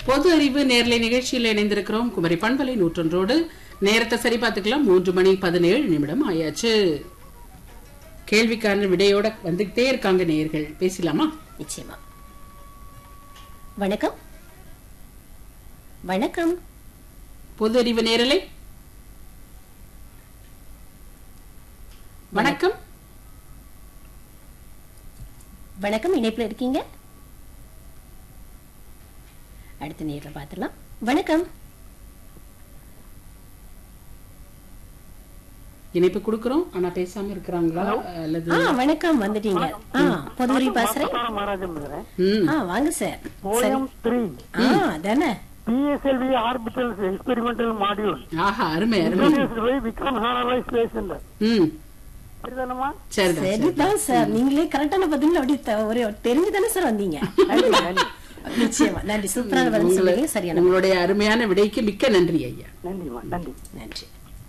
பொது அறிவு நேர்லை நிகழ்ச்சியில் இணைந்திருக்கிறோம் குமரி பண்பலை நூற்றொன்றோடு நேரத்தை சரி பார்த்துக்கலாம் மூன்று மணி பதினேழு நிமிடம் ஆயாச்சு கேள்விக்கான விடையோட வந்துகிட்டே இருக்காங்க நேயர்கள் பேசலாமா நிச்சயமா வணக்கம் வணக்கம் பொது அறிவு நேரலை வணக்கம் வணக்கம் இணைப்புல இருக்கீங்க அடுத்த நேரில் பார்த்துடலாம் வணக்கம் இணைப்பு கொடுக்கிறோம் ஆனா பேசாம இருக்கிறாங்களா அல்லது ஆ வணக்கம் வந்துட்டீங்க ஆ பொதுவரி பேசுறேன் மகாராஜன் பேசுறேன் ம் ஆ வாங்க சார் சரி போயம் த்ரீ ஆ தானே பிஎஸ்எல்வி ஆர்பிட்டல் எக்ஸ்பெரிமெண்டல் மாடியூல் ஆஹா அருமை அருமை by Vikram Sarabhai space centre ம் சரிதானம்மா சரிதான் சரி சரிதான் சார் நீங்களே கரெக்டான பதில் அப்படி த- ஒரு தெரிஞ்சு தானே சார் வந்தீங்க நிச்சயமா நன்றி சூப்பரான பதில் சொன்னீங்க சரியான உங்களுடைய அருமையான விடைக்கு மிக்க நன்றி ஐயா நன்றிம்மா நன்றி நன்றி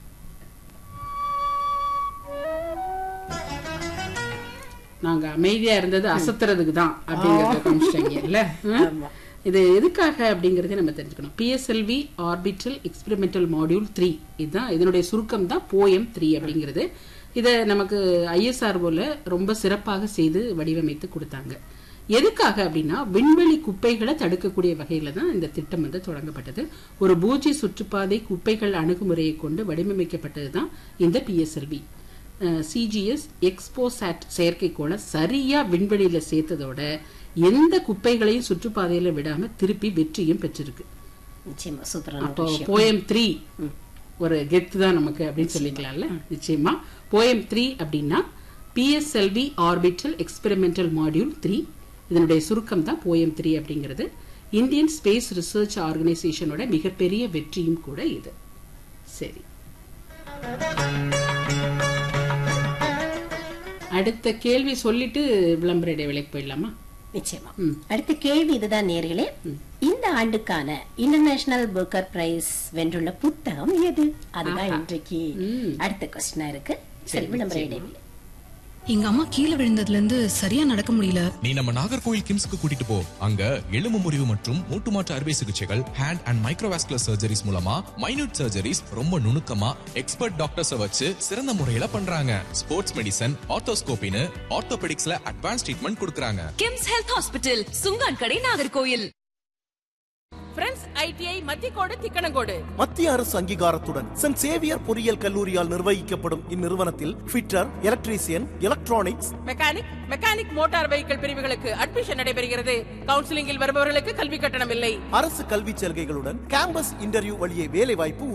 நாங்க அமைதியா இருந்தது அசத்துறதுக்கு தான் அப்படிங்கறத காமிச்சிட்டாங்க இல்ல ம்? இது எதுக்காக அப்படிங்கறதை நம்ம தெரிஞ்சுக்கணும் PSLV orbital experimental module three இதுதான் இதனுடைய சுருக்கம் தான் போயம் த்ரீ அப்படிங்கிறது இதை நமக்கு ஐஎஸ்ஆர் போல ரொம்ப சிறப்பாக செய்து வடிவமைத்து கொடுத்தாங்க எதுக்காக அப்படின்னா விண்வெளி குப்பைகளை தடுக்கக்கூடிய வகையில தான் இந்த திட்டம் வந்து தொடங்கப்பட்டது ஒரு பூஜ்ய சுற்றுப்பாதை குப்பைகள் அணுகுமுறையை கொண்டு வடிவமைக்கப்பட்டது தான் இந்த பிஎஸ்எல்வி சிஜிஎஸ் எக்ஸ்போசாட் செயற்கைக்கோளை சரியா விண்வெளியில சேர்த்ததோட எந்த குப்பைகளையும் சுற்றுப்பாதையில விடாம திருப்பி வெற்றியும் பெற்றிருக்கு நிச்சயமா சூப்பரான அப்போ விஷயம் போயம் த்ரீ ஒரு கெத்து தான் நமக்கு அப்படின்னு சொல்லிக்கலாம்ல நிச்சயமா போயம் த்ரீ அப்படின்னா PSLV orbital experimental module three இதனுடைய சுருக்கம் தான் போயம் த்ரீ அப்படிங்கிறது இந்தியன் ஸ்பேஸ் ரிசர்ச் ஆர்கனைசேஷனோட மிகப்பெரிய வெற்றியும் கூட இது சரி அடுத்த கேள்வி சொல்லிட்டு விளம்பர இடைவேளைக்கு போயிடலாமா நிச்சயமா ம். அடுத்த கேள்வி இதுதான் நேர்களே இந்த ஆண்டுக்கான இன்டர்நேஷனல் புக்கர் பிரைஸ் வென்றுள்ள புத்தகம் எது அதுதான் இன்றைக்கு ம். அடுத்த கொஸ்டினா இருக்கு சரி விளம்பர இடைவெளி எங்க அம்மா கீழே விழுந்ததுல இருந்து சரியா நடக்க முடியல நீ நம்ம நாகர்கோவில் கிம்ஸ்க்கு கூட்டிட்டு போ அங்க எலும்பு முறிவு மற்றும் மூட்டு மாற்று அறுவை சிகிச்சைகள் ஹேண்ட் அண்ட் மைக்ரோவாஸ்குலர் சர்ஜரிஸ் மூலமா மைனூட் சர்ஜரிஸ் ரொம்ப நுணுக்கமா எக்ஸ்பர்ட் டாக்டர்ஸ வச்சு சிறந்த முறையில பண்றாங்க ஸ்போர்ட்ஸ் மெடிசன் ஆர்த்தோஸ்கோபின்னு ஆர்த்தோபெடிக்ஸ்ல அட்வான்ஸ் ட்ரீட்மெண்ட் கொடுக்கறாங்க KIMS health hospital Chungankadai Nagercoil friends ITI Mathiyacode Thickanamcode மத்திய அரசு அங்கீகாரத்துடன் சென்ட் சேவியர் பொறியியல் கல்லூரியால் நிர்வகிக்கப்படும் இந்நிறுவனத்தில் fitter electrician electronics mechanic mechanic motor vehicle பிரிவுகளுக்கு அட்மிஷன் நடைபெறுகிறது கவுன்சிலிங்கில் வருபவர்களுக்கு கல்வி கட்டணம் இல்லை அரசு கல்விச் சலுகைகளுடன் கேம்பஸ் இன்டர்வியூ வழியே வேலை வாய்ப்பு